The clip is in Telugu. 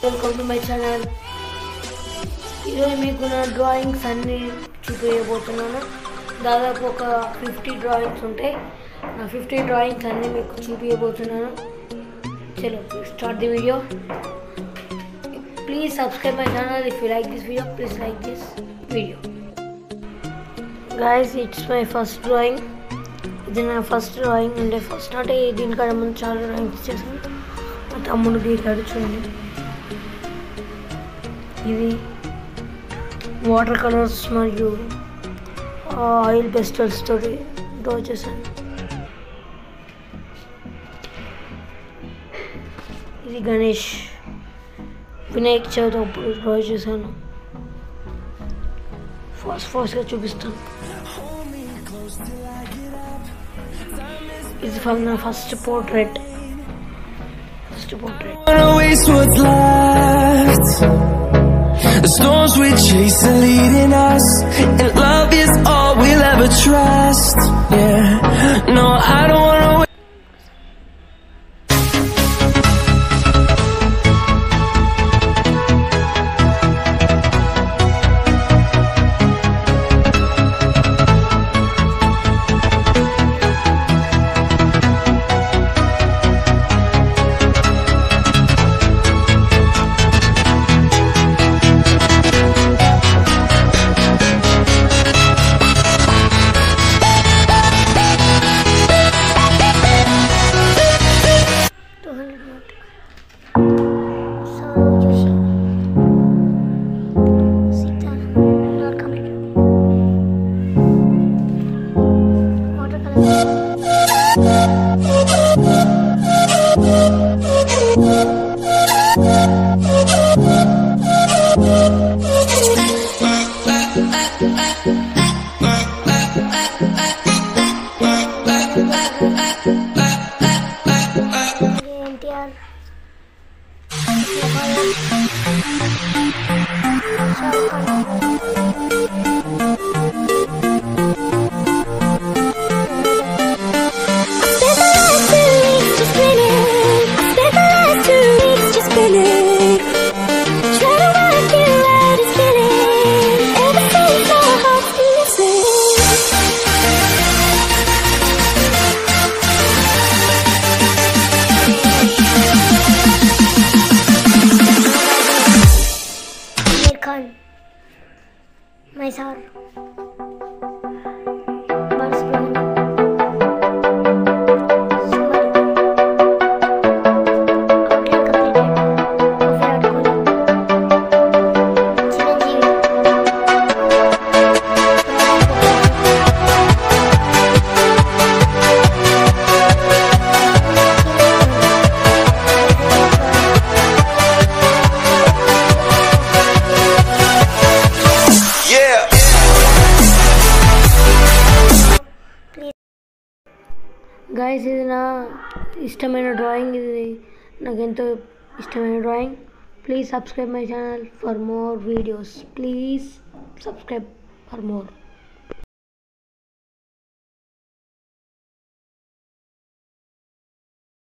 వెల్కమ్ టు మై ఛానల్ ఈరోజు మీకు నా డ్రాయింగ్స్ అన్నీ చూపించబోతున్నాను దాదాపు ఒక ఫిఫ్టీ డ్రాయింగ్స్ ఉంటాయి నా ఫిఫ్టీ డ్రాయింగ్స్ అన్నీ మీకు చూపించబోతున్నాను చలో start the video please subscribe my channel if you like this video please like this video guys it's my first drawing ఇది నా ఫస్ట్ డ్రాయింగ్ ఉండే ఫస్ట్ అంటే దీనికన్నా ముందు చాలా డ్రాయింగ్స్ చేశాను మా తమ్ముడు గీతాడు చూడండి ఇది వాటర్ కలర్స్ మరియు ఆయిల్ పెస్టల్స్ తోటి డ్రా చేశాను ఇది గణేష్ వినాయక చవితి అప్పుడు డ్రా చేశాను ఫాస్ట్ ఫాస్ట్గా చూపిస్తాను ఇది ఫర్ నా first portrait first portrait wanna waste what's left. The storms we chase are leading us, and love is all we'll ever trust. Yeah, no, I don't wanna. Wait. Two hundred note so చూసాం Sita not complete water colour NTR Amir Khan. My sir. Bars Brahman. Summary. Outline completed. Of Virat Kohli. Chiranjeevi. Yeah. Guys ఇది నా ఇష్టమైన డ్రాయింగ్ ఇది నాకు ఎంతో ఇష్టమైన drawing please subscribe my channel for more videos please subscribe for more